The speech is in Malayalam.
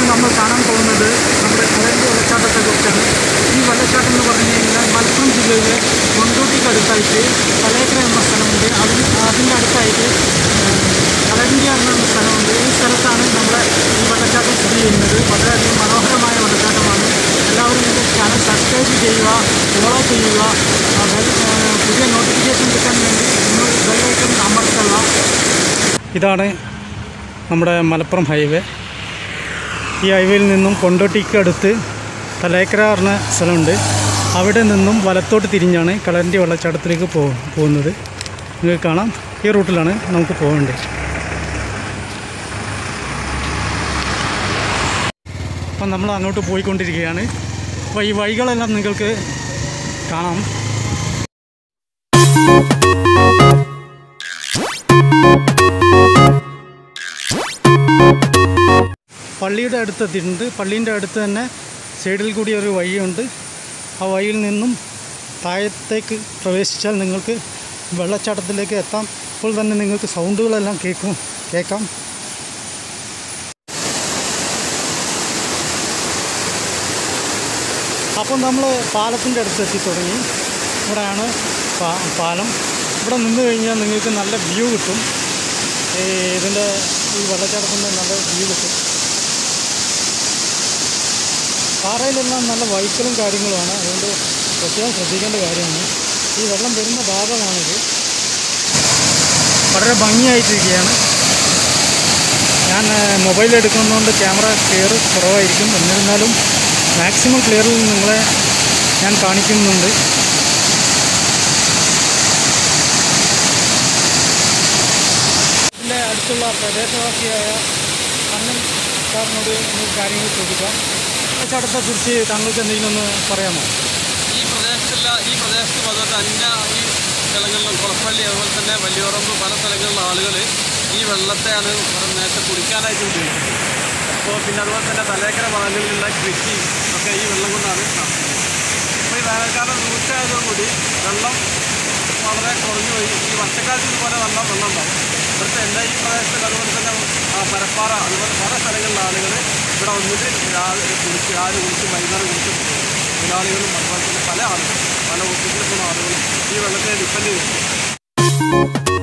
നമ്മൾ കാണാൻ പോകുന്നത് നമ്മുടെ കലണ്ടി വെള്ളച്ചാട്ടത്തെ കുറിച്ചാണ് ഈ വെള്ളച്ചാട്ടം എന്ന് പറഞ്ഞു കഴിഞ്ഞാൽ മലപ്പുറം ജില്ലയിലെ കൊണ്ടോട്ടിക്ക് അടുത്തായിട്ട് കലേക്കര എന്ന സ്ഥലമുണ്ട് അതിന് അതിൻ്റെ അടുത്തായിട്ട് കലണ്ടി എന്ന സ്ഥലമുണ്ട് ഈ സ്ഥലത്താണ് നമ്മുടെ ഈ വെള്ളച്ചാട്ടം സ്ഥിതി ചെയ്യുന്നത് വളരെയധികം മനോഹരമായ വെള്ളച്ചാട്ടമാണ് എല്ലാവരും ഈ ചാനൽ സബ്സ്ക്രൈബ് ചെയ്യുക ഫോളോ ചെയ്യുക ആ, ബെൽ ആ, പുതിയ നോട്ടിഫിക്കേഷൻ കിട്ടാൻ വേണ്ടി നിങ്ങൾ ബെല്ലൈക്കൺ അമർത്തുക ഇതാണ് നമ്മുടെ മലപ്പുറം ഹൈവേ ഈ ഹൈവേയിൽ നിന്നും കൊണ്ടോട്ടിക്ക് അടുത്ത് തലേക്കര പറഞ്ഞ സ്ഥലമുണ്ട് അവിടെ നിന്നും വലത്തോട്ട് തിരിഞ്ഞാണ് കളറിൻ്റെ വെള്ളച്ചാട്ടത്തിലേക്ക് പോ പോകുന്നത് നിങ്ങൾക്ക് കാണാം ഈ റൂട്ടിലാണ് നമുക്ക് പോകേണ്ടത് അപ്പം നമ്മൾ അങ്ങോട്ട് പോയിക്കൊണ്ടിരിക്കുകയാണ് അപ്പോൾ ഈ വഴികളെല്ലാം നിങ്ങൾക്ക് കാണാം പള്ളിയുടെ അടുത്തെത്തിയിട്ടുണ്ട് പള്ളീൻ്റെ അടുത്ത് തന്നെ സൈഡിൽ കൂടി ഒരു വഴിയുണ്ട് ആ വഴിയിൽ നിന്നും താഴത്തേക്ക് പ്രവേശിച്ചാൽ നിങ്ങൾക്ക് വെള്ളച്ചാട്ടത്തിലേക്ക് എത്താം ഇപ്പോൾ തന്നെ നിങ്ങൾക്ക് സൗണ്ടുകളെല്ലാം കേൾക്കും കേൾക്കാം അപ്പം നമ്മൾ പാലത്തിൻ്റെ അടുത്ത് എത്തി തുടങ്ങി ഇവിടെയാണ് പാ- പാലം ഇവിടെ നിന്ന് കഴിഞ്ഞാൽ നിങ്ങൾക്ക് നല്ല വ്യൂ കിട്ടും ഈ ഇതിൻ്റെ ഈ വെള്ളച്ചാട്ടത്തിൻ്റെ നല്ല വ്യൂ കിട്ടും പാറയിലെല്ലാം നല്ല വൈക്കലും കാര്യങ്ങളുമാണ് അതുകൊണ്ട് പ്രത്യേകം ശ്രദ്ധിക്കേണ്ട കാര്യമാണ് ഈ വെള്ളം വരുന്ന ഭാഗമാണിത് വളരെ ഭംഗിയായിട്ടിരിക്കുകയാണ് ഞാൻ മൊബൈൽ എടുക്കുന്നതുകൊണ്ട് ക്യാമറ ക്ലിയർ കുറവായിരിക്കും എന്നിരുന്നാലും മാക്സിമം ക്ലിയറിൽ നിങ്ങളെ ഞാൻ കാണിക്കുന്നുണ്ട് ഇതിൻ്റെ അടുത്തുള്ള പ്രദേശവാസിയായ കണ്ണൻ സാറിനോട് നമുക്ക് കാര്യങ്ങൾ ചോദിക്കാം വെള്ളച്ചാട്ടത്തെക്കുറിച്ച് താങ്കൾക്ക് എന്തെങ്കിലും ഒന്ന് പറയാമോ ഈ പ്രദേശത്തുള്ള ഈ പ്രദേശത്തും അതുപോലെ അന്യ ഈ സ്ഥലങ്ങളിലും കുളപ്പള്ളി അതുപോലെ തന്നെ വലിയുറമ്പ് പല സ്ഥലങ്ങളിലുള്ള ആളുകൾ ഈ വെള്ളത്തെയാണ് നേരത്തെ കുടിക്കാനായിട്ട് ഉപയോഗിക്കുന്നത് അപ്പോൾ പിന്നെ അതുപോലെ തന്നെ തലേക്കര ഭാഗങ്ങളിലുള്ള കൃഷി ഒക്കെ ഈ വെള്ളം കൊണ്ടാണ് നടത്തുന്നത് അപ്പോൾ ഈ വേനൽക്കാലം നൂറ്റായതോടുകൂടി വെള്ളം വളരെ കുറഞ്ഞു പോയി ഈ വർഷക്കാലത്ത് ഇതുപോലെ നല്ല വെള്ളം ഉണ്ടാവും ഇവിടുത്തെ എൻ്റെ ഈ പ്രദേശത്ത് അതുപോലെ തന്നെ ആ, പരപ്പാറ അതുപോലെ പല സ്ഥലങ്ങളിലുള്ള ആളുകൾ ഇവിടെ വന്നിട്ട് രാവിലെ കുളിച്ച് രാവിലെ കുളിച്ച് വൈകുന്നേരം കുളിച്ച് തൊഴിലാളികളും അതുപോലെ തന്നെ പല ആളുകളും പല ഓഫീസിൽ പോകുന്ന ആളുകളും ഈ വെള്ളത്തെ ഡിപ്പെൻഡ് ചെയ്യും